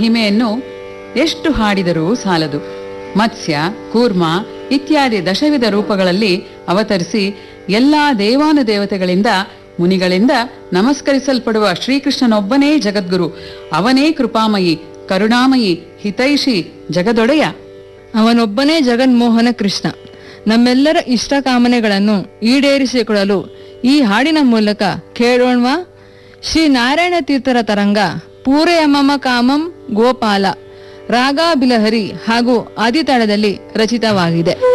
ಹಿಮೆಯನ್ನು ಎಷ್ಟು ಹಾಡಿದರೂ ಸಾಲದು ಮತ್ಸ್ಯ ಕೂರ್ಮ ಇತ್ಯಾದಿ ದಶವಿಧ ರೂಪಗಳಲ್ಲಿ ಅವತರಿಸಿ ಎಲ್ಲಾ ದೇವಾನುದೇವತೆಗಳಿಂದ ಮುನಿಗಳಿಂದ ನಮಸ್ಕರಿಸಲ್ಪಡುವ ಶ್ರೀಕೃಷ್ಣನೊಬ್ಬನೇ ಜಗದ್ಗುರು ಅವನೇ ಕೃಪಾಮಯಿ ಕರುಣಾಮಯಿ ಹಿತೈಷಿ ಜಗದೊಡೆಯ ಅವನೊಬ್ಬನೇ ಜಗನ್ಮೋಹನ ಕೃಷ್ಣ ನಮ್ಮೆಲ್ಲರ ಇಷ್ಟ ಕಾಮನೆಗಳನ್ನು ಈಡೇರಿಸಿಕೊಳ್ಳಲು ಈ ಹಾಡಿನ ಮೂಲಕ ಕೇಳೋಣ್ವಾ ಶ್ರೀ ನಾರಾಯಣ ತೀರ್ಥರ ತರಂಗ ಪೂರೆಯ ಮಮ ಕಾಮಂ ಗೋಪಾಲ ರಾಗ ಬಿಲಹರಿ ಹಾಗೂ ಆದಿತಾಳದಲ್ಲಿ ರಚಿತವಾಗಿದೆ